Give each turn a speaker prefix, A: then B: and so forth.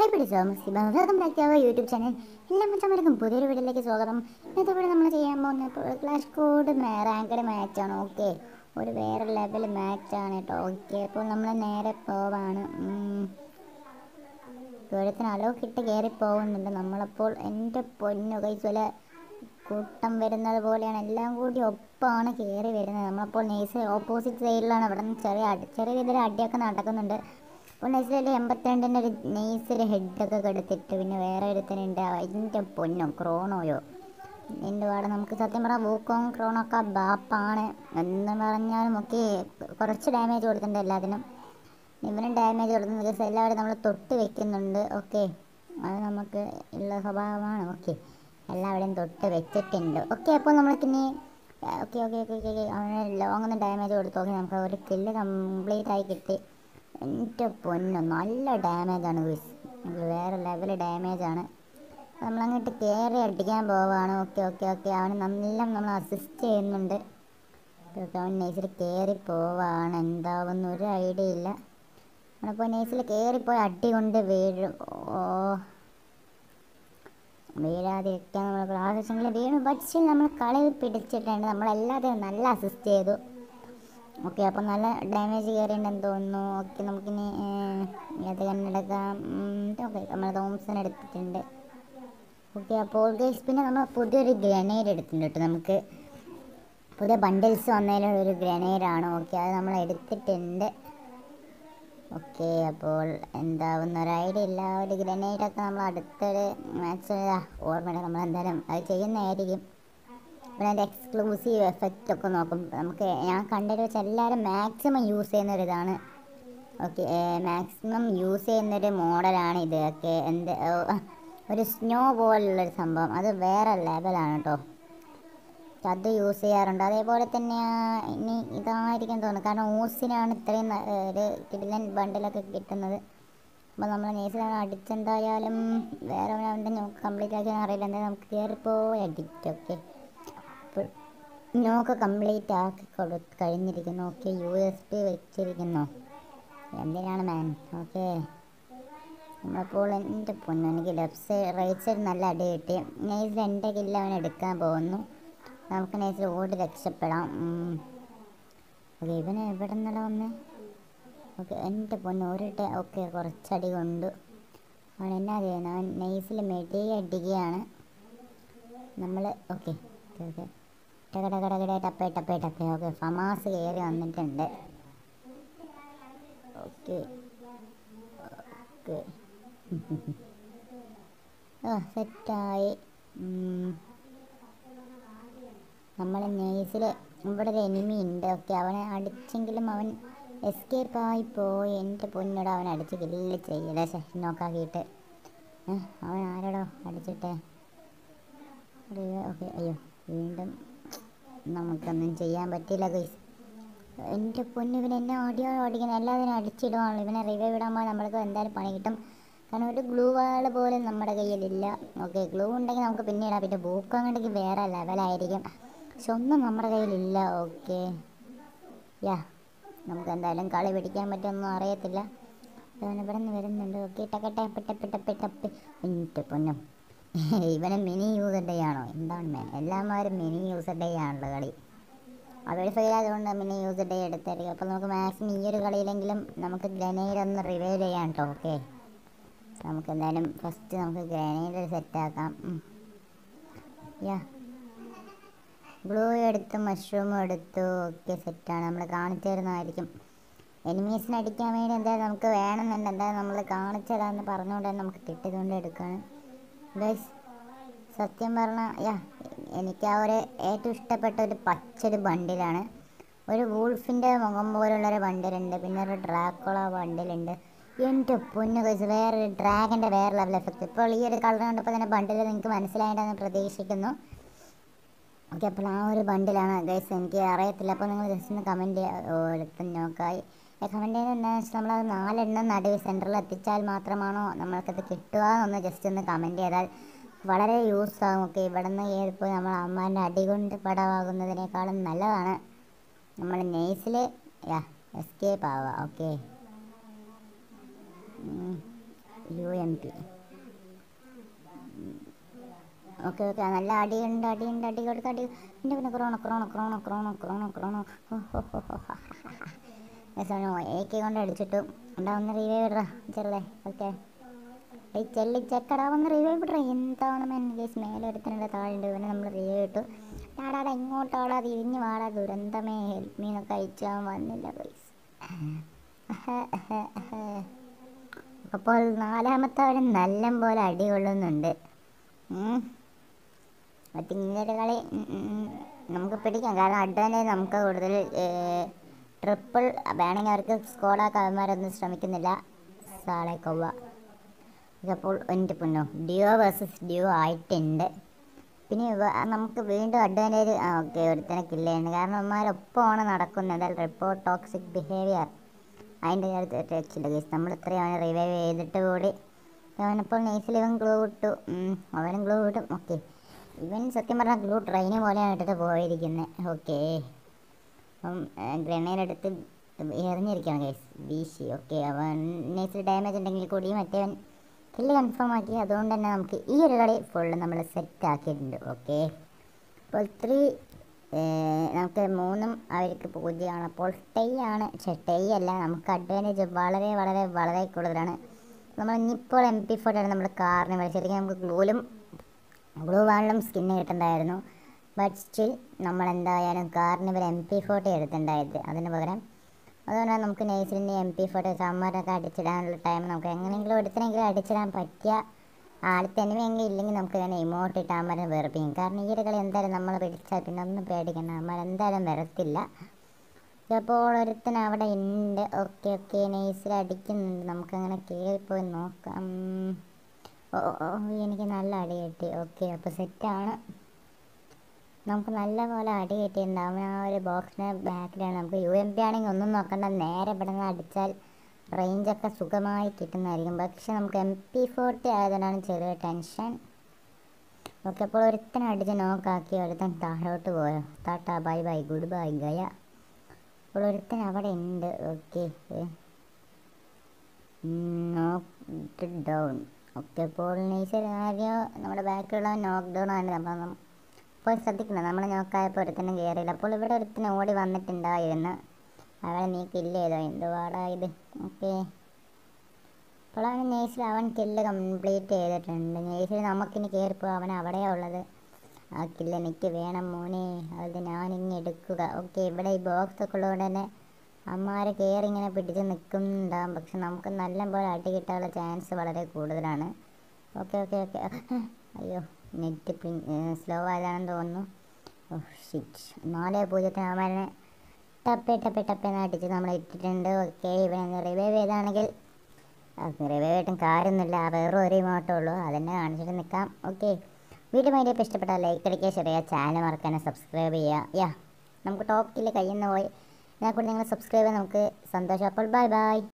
A: Hi പിടിച്ചോ മുസ്ലിം welcome back to our YouTube channel എല്ലാ മച്ചന്മാർക്കും പുതിയൊരു വീഡിയോയിലേക്ക് സ്വാഗതം ഇന്നത്തെ വീഡിയോ നമ്മൾ ചെയ്യാൻ പോകുന്ന ക്ലാഷ് കോഡ് റാങ്കഡ് മാച്ചാണ് ഓക്കെ ഒരു വേറെ ലെവൽ മാച്ചാണ് കേട്ടോ ഓക്കെ അപ്പോൾ നമ്മൾ നേരെ പോവാണ് ദൂരത്തിന് അലോ കിട്ട് കയറി പോകുന്നുണ്ട് നമ്മളപ്പോൾ എൻ്റെ പൊന്നു കൈസ് പോലെ കൂട്ടം വരുന്നത് പോലെയാണ് എല്ലാം കൂടി ഒപ്പമാണ് കയറി വരുന്നത് നമ്മളപ്പോൾ നേഴ്സ് ഓപ്പോസിറ്റ് സൈഡിലാണ് അവിടെ നിന്ന് ചെറിയ അടി ചെറിയ രീതിയിൽ അടിയൊക്കെ നടക്കുന്നുണ്ട് അപ്പോൾ നൈസിൽ എൺപത്തിരണ്ടിൻ്റെ ഒരു നെയ്സിൽ ഹെഡൊക്കെ കെടുത്തിട്ട് പിന്നെ വേറെ ഒരുത്തനുണ്ട് അതിൻ്റെ പൊന്നോ ക്രോണോയോ എൻ്റെ പാടെ നമുക്ക് സത്യം പറഞ്ഞാൽ വൂക്കോങ് ക്രോണൊക്കെ ബാപ്പാണ് എന്ന് പറഞ്ഞാലും ഒക്കെ കുറച്ച് ഡാമേജ് കൊടുത്തിട്ടുണ്ട് എല്ലാത്തിനും ഇവനും ഡാമേജ് കൊടുക്കുന്നുണ്ട് because എല്ലാവരും നമ്മൾ തൊട്ട് വെക്കുന്നുണ്ട് ഓക്കെ അത് നമുക്ക് ഉള്ള സ്വഭാവമാണ് ഓക്കെ എല്ലാവരെയും തൊട്ട് വെച്ചിട്ടുണ്ട് ഓക്കെ അപ്പോൾ നമ്മൾക്കിനി ഓക്കെ ഓക്കെ ഓക്കെ ഓക്കെ അവന് ലോങ് ഒന്ന് ഡാമേജ് കൊടുത്തു ഓക്കെ നമുക്ക് ഒരു കില്ല് കംപ്ലീറ്റ് ആയി കിട്ടി എൻ്റെ പൊന്നു നല്ല ഡാമേജാണ് ഗുസ് വേറെ ലെവൽ ഡാമേജാണ് നമ്മളങ്ങോട്ട് കയറി അടിക്കാൻ പോവാണ് ഓക്കെ ഓക്കെ ഓക്കെ അവന് നല്ല നമ്മൾ അസിസ്റ്റ് ചെയ്യുന്നുണ്ട് ഓക്കെ അവൻ നൈസിൽ കയറി പോവാണ് എന്താവുന്ന ഒരു ഐഡിയ ഇല്ല നമ്മളിപ്പോൾ നൈസിൽ കയറിപ്പോയി അടി കൊണ്ട് വീഴും ഓ വീഴാതിരിക്കാൻ നമ്മൾ പ്രാവശ്യമെങ്കിലും വീണു പക്ഷേ നമ്മൾ കളി പിടിച്ചിട്ടുണ്ട് നമ്മളെല്ലാത്തിനും നല്ല അസിസ്റ്റ് ചെയ്തു ഓക്കെ അപ്പോൾ നല്ല ഡാമേജ് കയറിയിട്ടുണ്ടെന്ന് തോന്നുന്നു ഓക്കെ നമുക്കിനി ഏത് കണ്ണെടുക്കാം ഓക്കെ നമ്മൾ തോംസൺ എടുത്തിട്ടുണ്ട് ഓക്കെ അപ്പോൾ ഗൈസ് പിന്നെ നമ്മൾ പുതിയൊരു ഗ്രനേഡ് എടുത്തിട്ടുണ്ട് കേട്ടോ നമുക്ക് പുതിയ ബണ്ടിൽസ് വന്നതിൽ ഒരു ഗ്രനേഡാണ് ഓക്കെ അത് നമ്മൾ എടുത്തിട്ടുണ്ട് ഓക്കെ അപ്പോൾ എന്താവുന്ന ഒരു ഐഡിയ ഇല്ല ഒരു ഗ്രനേഡൊക്കെ നമ്മൾ അടുത്തൊരു മാച്ച് ഓർമ്മയില്ല നമ്മൾ എന്തായാലും അത് ചെയ്യുന്നതായിരിക്കും പിന്നെ അതിൻ്റെ എക്സ്ക്ലൂസീവ് എഫക്റ്റ് ഒക്കെ നോക്കും നമുക്ക് ഞാൻ കണ്ടതിൽ വെച്ച് എല്ലാവരും മാക്സിമം യൂസ് ചെയ്യുന്ന ഒരു ഇതാണ് ഓക്കെ മാക്സിമം യൂസ് ചെയ്യുന്നൊരു മോഡലാണ് ഇത് ഓക്കെ എന്ത് ഓ, ഒരു സ്നോ പോലുള്ളൊരു സംഭവം അത് വേറെ ലെവലാണ് കേട്ടോ അത് യൂസ് ചെയ്യാറുണ്ട് അതേപോലെ തന്നെ ആ, ഇനി ഇതായിരിക്കും തോന്നുന്നു കാരണം ഓസിനാണ് ഇത്രയും ന- ഏ, ഒരു കിടിലൻ ബണ്ടിലൊക്കെ കിട്ടുന്നത് അപ്പോൾ നമ്മൾ നേഴ്സിലാണ് അടിച്ചെന്തായാലും വേറെ അവൻ്റെ കംപ്ലീറ്റ് ആക്കി അറിയില്ല എന്തായാലും നമുക്ക് കയറിപ്പോയി അടിക്കും ഓക്കെ അപ്പോൾ നോക്ക് കംപ്ലീറ്റ് ആക്കി കൊടു കഴിഞ്ഞിരിക്കുന്നു ഓക്കെ യു എസ് പി വെച്ചിരിക്കുന്നു എന്തിനാണ് മാൻ ഓക്കെ നമ്മളപ്പോൾ എൻ്റെ പൊന്നു എനിക്ക് ലെഫ്റ്റ് സൈഡ് റൈറ്റ് സൈഡ് നല്ല അടി കിട്ടി നൈസിൽ എൻ്റെ കില്ല അവൻ എടുക്കാൻ പോകുന്നു നമുക്ക് നൈസിൽ ഓടി രക്ഷപ്പെടാം ഓക്കെ ഇവന് എവിടെ നിന്നല്ല വന്ന് ഓക്കെ എൻ്റെ പൊന്നു ഒരു ടേ ഓക്കെ കുറച്ചടി കൊണ്ടു അവൻ എന്നാ ചെയ്യുന്നത് അവൻ നൈസിൽ മെടി അടിക്കുകയാണ് നമ്മൾ ഓക്കെ ഓക്കെ ടകടകടകട ടപ്പേ ടപ്പേ ടപ്പേ ഓക്കെ ഫമാസ് കയറി വന്നിട്ടുണ്ട് ഓക്കെ ഓക്കെ ആ സെറ്റായി നമ്മൾ നേഴ്സിൽ ഇവിടെ ഒരു എനിമി ഉണ്ട് ഓക്കെ അവനെ അടിച്ചെങ്കിലും അവൻ എസ്കേപ്പ് ആയി പോയി എൻ്റെ പൊന്നോട് അവൻ അടിച്ച് കില്ല് ചെയ്യല സെഷൻ നോക്കാക്കിയിട്ട് ഏഹ് അവൻ ആരോടോ അടിച്ചിട്ടെ ഓക്കെ അയ്യോ വീണ്ടും നമുക്കൊന്നും ചെയ്യാൻ പറ്റില്ല ഗൈസ് എൻ്റെ പൊന്നു ഇവൻ എന്നെ ഓടിയോ ഓടിക്കുന്നത് എല്ലാത്തിനും അടിച്ചിടുവാണല്ലോ ഇവനെ റിവൈവ് ഇടാൻ നമ്മൾക്ക് എന്തായാലും പണി കിട്ടും കാരണം ഒരു ഗ്ലൂ വാൾ പോലും നമ്മുടെ കയ്യിലില്ല ഓക്കെ ഗ്ലൂ ഉണ്ടെങ്കിൽ നമുക്ക് പിന്നെ ഇടാം പിന്നെ ബൂക്കം ഉണ്ടെങ്കിൽ വേറെ ലെവലായിരിക്കും പക്ഷെ ഒന്നും നമ്മുടെ കയ്യിലില്ല ഓക്കെ യാ നമുക്ക് എന്തായാലും കളി പിടിക്കാൻ പറ്റുമൊന്നും അറിയത്തില്ല അവൻ ഇവിടെ നിന്ന് വരുന്നുണ്ട് ഓക്കെ ടക്കട്ടെ പെട്ട പെട്ട പെട്ട എൻ്റെ പൊന്നും ഇവനെ മിനി യൂസർ ഡേ ആണോ എന്താണ് മേൻ എല്ലാമാരും മിനി യൂസർ ഡേ ആണല്ലോ കളി അവർ ഫെയിൽ ആയതുകൊണ്ട് മിനി യൂസർ ഡേ എടുത്തായിരിക്കും അപ്പോൾ നമുക്ക് മാക്സിമം ഈ ഒരു കളിയിലെങ്കിലും നമുക്ക് ഗ്രനേഡ് ഒന്ന് റിവൈവ് ചെയ്യാം കേട്ടോ ഓക്കെ നമുക്ക് എന്തായാലും ഫസ്റ്റ് നമുക്ക് ഗ്രനേഡ് സെറ്റാക്കാം യാ ഗ്ലൂ എടുത്തു മഷ്റൂമും എടുത്തു ഒക്കെ സെറ്റാണ് നമ്മൾ കാണിച്ചു തരുന്നതായിരിക്കും എനിമീസിനെ അടിക്കാൻ വേണ്ടി എന്തായാലും നമുക്ക് വേണമെന്നുണ്ട് എന്തായാലും നമ്മൾ കാണിച്ചു തരാമെന്ന് പറഞ്ഞുകൊണ്ട് തന്നെ നമുക്ക് കിട്ടിയതുകൊണ്ട് എടുക്കുകയാണ് ഗൈസ് സത്യം പറഞ്ഞാൽ യാ എനിക്ക് ആ ഒരു ഏറ്റവും ഇഷ്ടപ്പെട്ട ഒരു പച്ചൊരു ബണ്ടിലാണ് ഒരു വൂൾഫിൻ്റെ മുഖം പോലുള്ളൊരു ബണ്ടിലുണ്ട് പിന്നെ ഒരു ഡ്രാക്കുള ബണ്ടിലുണ്ട് എൻ്റെ പൊന്നു കൈസ് വേറെ ഡ്രാഗൻ്റെ വേറെ ലെവൽ എഫക്റ്റ് ഇപ്പോൾ ഈ ഒരു കളർ കണ്ടപ്പോൾ തന്നെ ബണ്ടിൽ നിങ്ങൾക്ക് മനസ്സിലായിട്ടെന്ന് പ്രതീക്ഷിക്കുന്നു ഓക്കെ അപ്പോൾ ആ ഒരു ബണ്ടിലാണ് ഗൈസ് എനിക്ക് അറിയത്തില്ല അപ്പോൾ നിങ്ങൾ ജസ്റ്റ് ഒന്ന് കമൻറ്റ് എടുത്ത് നോക്കായി കമൻറ്റ് ചെയ്യുന്നത് എന്താണെന്ന് വെച്ചാൽ നമ്മളത് നാലെണ്ണം നടുവ് സെൻറ്ററിൽ എത്തിച്ചാൽ മാത്രമാണോ നമ്മൾക്കത് കിട്ടുക എന്നൊന്ന് ജസ്റ്റ് ഒന്ന് കമൻറ്റ് ചെയ്താൽ വളരെ യൂസ് ആകും ഓക്കെ ഇവിടെ നിന്ന് കയറിപ്പോയി നമ്മൾ അമ്മാൻ്റെ അടി കൊണ്ട് പടമാകുന്നതിനേക്കാളും നല്ലതാണ് നമ്മൾ നെയ്സിൽ യാ എസ്കേപ്പ് ആവുക okay U M P okay okay നല്ല അടിയുണ്ട് അടിയുണ്ട് അടി കൊടുത്ത് അടി എൻ്റെ പിന്നെ ക്രോണ ക്രോണ ക്രോണ ക്രോണ ക്രോണ ക്രോണ ഏക്കെ കൊണ്ട് അടിച്ചിട്ടു ഉണ്ടാ ഒന്ന് റിവൈവ് ഇടറ ചെറുതെ ഓക്കെ ഈ ചെല്ലി ചെക്കടാ ഒന്ന് റിവൈവ് ഇടറ എന്താണ് മെൻ കേസ് മേലെ എടുത്തിട്ടുണ്ട് താഴുണ്ട് പിന്നെ നമ്മൾ റിവൈവ് ഇട്ടു ആടാടാ ഇങ്ങോട്ടാടാ തിരിഞ്ഞ് വാടാ ദുരന്തമേ ഹെൽപ്പ് മീനൊക്കെ അയച്ചാൽ വന്നില്ല ഗൈസ് അപ്പോൾ നാലാമത്തെ അവൻ നല്ല പോലെ അടി കൊള്ളുന്നുണ്ട് ഉം. മറ്റേ ഇങ്ങനൊരു കളി ഉം, ഉം, ഉം, നമുക്ക് പിടിക്കാം കാരണം അഡ്വാൻറ്റേജ് നമുക്ക് കൂടുതൽ ട്രിപ്പിൾ വേണമെങ്കിൽ അവർക്ക് സ്കോഡാക്കാൻ അവന്മാരൊന്നും ശ്രമിക്കുന്നില്ല സാളെ കൊവ്വ ഇതപ്പോൾ എൻ്റെ പൊന്നോ ഡ്യോ വേഴ്സസ് ഡ്യോ ആയിട്ടുണ്ട് പിന്നെ ഇവ- നമുക്ക് വീണ്ടും അഡ്വാൻറ്റേജ് ആ ഓക്കെ ഒരുത്തനെ കില്ല് ചെയ്യുന്നത് കാരണം അവന്മാരൊപ്പമാണ് നടക്കുന്നത് റിപ്പോർട്ട് ടോക്സിക് ബിഹേവിയർ അതിൻ്റെ കാര്യത്തിൽ ടച്ചില്ല കേസ് നമ്മൾ ഇത്രയും അവനെ റിവൈവ് ചെയ്തിട്ട് കൂടി അവനിപ്പോൾ നെയ്സിൽ ഇവൻ ഗ്ലൂ ഇട്ടു ഉം, അവനും ഗ്ലൂ ഇടും ഓക്കെ ഇവൻ സത്യം പറഞ്ഞാൽ ഗ്ലൂ ട്രെയിന് പോലെയാണ് ഇട്ടിട്ട് പോയിരിക്കുന്നത് ഓക്കെ അപ്പം ഗ്രനേഡ് എടുത്ത് എറിഞ്ഞിരിക്കണം കേസ് വീശി ഓക്കെ അവൻ നെയ്സിൽ ഡാമേജ് ഉണ്ടെങ്കിൽ കൂടി മറ്റേവൻ കില്ല് കൺഫേം ആക്കി അതുകൊണ്ട് തന്നെ നമുക്ക് ഈ ഒരു കളി ഫുള്ള് നമ്മൾ സെറ്റ് ആക്കിയിട്ടുണ്ട് ഓക്കെ അപ്പോൾ ത്രീ നമുക്ക് മൂന്നും അവർക്ക് പൂജ്യമാണ് അപ്പോൾ ടൈ ആണ് പക്ഷേ ടൈ അല്ല നമുക്ക് അഡ്വാൻറ്റേജ് വളരെ വളരെ വളരെ കൂടുതലാണ് നമ്മൾ ഇനിയിപ്പോൾ എം പി ഫോർട്ടാണ് നമ്മൾ കാറിന് ശരിക്കും നമുക്ക് ഗ്ലൂലും ഗ്ലൂ വാളിലും സ്കിന്ന് കിട്ടുന്നുണ്ടായിരുന്നു ബട്ട് സ്റ്റിൽ നമ്മൾ എന്തായാലും കാറിന് ഒരു എം പി ഫോർട്ടി എടുത്തിട്ടുണ്ടായത് അതിന് പകരം അതുകൊണ്ട് നമുക്ക് നൈസിലിൻ്റെ എം പി ഫോർട്ടി സമ്മറൊക്കെ അടിച്ചിടാനുള്ള ടൈം നമുക്ക് എങ്ങനെയെങ്കിലും ഒരുത്തനെങ്കിലും അടിച്ചിടാൻ പറ്റിയ ആളത്തെ എനിമെങ്കിൽ ഇല്ലെങ്കിൽ നമുക്ക് തന്നെ ഇമോട്ട് ഇട്ട് അമ്മരെ വെറുപ്പിക്കും കാരണം ഈ ഒരു കളി എന്തായാലും നമ്മൾ പിടിച്ചാൽ പിന്നെ ഒന്നും പേടിക്കണ്ട അമ്മ എന്തായാലും വരത്തില്ല അപ്പോൾ ഒരുത്തൻ അവിടെ ഉണ്ട് ഓക്കെ ഓക്കെ നൈസിൽ അടിക്കുന്നുണ്ട് നമുക്കങ്ങനെ കയറിപ്പോയി നോക്കാം ഓ ഓ, ഓ എനിക്ക് നല്ല അടി കിട്ടി ഓക്കെ അപ്പോൾ സെറ്റാണ് നമുക്ക് നല്ല പോലെ അടി കിട്ടിയിട്ടുണ്ടാവും ആ ഒരു ബോക്സിന് ബാക്കിലാണ് നമുക്ക് യു എം പി ആണെങ്കിൽ ഒന്നും നോക്കണ്ട നേരെ ഇവിടെ നിന്ന് അടിച്ചാൽ റേഞ്ചൊക്കെ സുഖമായി കിട്ടുന്നതായിരിക്കും പക്ഷെ നമുക്ക് എം പി ഫോർട്ടി ആയതുകൊണ്ടാണ് ചെറിയ ടെൻഷൻ ഓക്കെ അപ്പോൾ ഒരുത്തൻ അടിച്ച് നോക്കാക്കി ഒരുത്തൻ താഴോട്ട് പോയോ tata bye bye good bye ഗയ അപ്പോൾ ഒരുത്തൻ അവിടെ ഉണ്ട് ഓക്കെ നോക്ക് ഡൗൺ ഓക്കെ അപ്പോൾ നൈസ് കാര്യം നമ്മുടെ ബാക്കിലുള്ളവൻ നോക്ക് ഡൗൺ ആണ് അപ്പം അപ്പോൾ ശ്രദ്ധിക്കണം നമ്മൾ നോക്കായപ്പോൾ ഒരുത്തനും കയറിയില്ല അപ്പോൾ ഇവിടെ ഒരുത്തനും ഓടി വന്നിട്ടുണ്ടായിരുന്നു അവളെ നീ കില്ല് ചെയ്തോ എന്തുവാടാ ഇത് ഓക്കെ അപ്പോൾ അവൻ നേഴ്സിൽ അവൻ കില്ല് കംപ്ലീറ്റ് ചെയ്തിട്ടുണ്ട് നേഴ്സിൽ നമുക്കിനി കയറിപ്പോ അവൻ അവിടെയാണ് ഉള്ളത് ആ കില്ല് എനിക്ക് വേണം മോനെ അത് ഞാനിങ്ങ് എടുക്കുക ഓക്കെ ഇവിടെ ഈ ബോക്സ് ഒക്കെ ഉള്ളതുകൊണ്ട് തന്നെ അമ്മമാരെ കയറി ഇങ്ങനെ പിടിച്ച് നിൽക്കുന്നുണ്ടാകും പക്ഷെ നമുക്ക് നല്ല പോലെ അടി കിട്ടാനുള്ള ചാൻസ് വളരെ കൂടുതലാണ് ഓക്കെ ഓക്കെ ഓക്കെ അയ്യോ നെറ്റ് പിൻ സ്ലോ ആയതാണെന്ന് തോന്നുന്നു ഓ ഷിറ്റ് നാല് പൂജ്യത്തിന് അമ്മനെ ടപ്പേ ടപ്പേ ടപ്പേ എന്ന് അടിച്ച് നമ്മൾ ഇട്ടിട്ടുണ്ട് ഓക്കെ ഇവനെ റിവൈവ് ചെയ്താണെങ്കിൽ റിവൈവ് ആയിട്ടും കാര്യമൊന്നുമില്ല വെറും ഒരു ഇമോട്ടേ ഉള്ളൂ അതന്നെ കാണിച്ചിട്ട് നിൽക്കാം ഓക്കെ വീഡിയോ മൈൻഡ് ഇഷ്ടപ്പെട്ടാൽ ലൈക്ക് അടിക്കുക ചെറിയ ചാനൽ മറക്കാനും സബ്സ്ക്രൈബ് ചെയ്യുക യാ നമുക്ക് ടോപ്പ് കില്ല് കയ്യിൽ നിന്ന് പോയി ഇതിനെക്കൂടി നിങ്ങൾ സബ്സ്ക്രൈബ് ചെയ്യാൻ നമുക്ക് സന്തോഷം അപ്പോൾ ബൈ ബൈ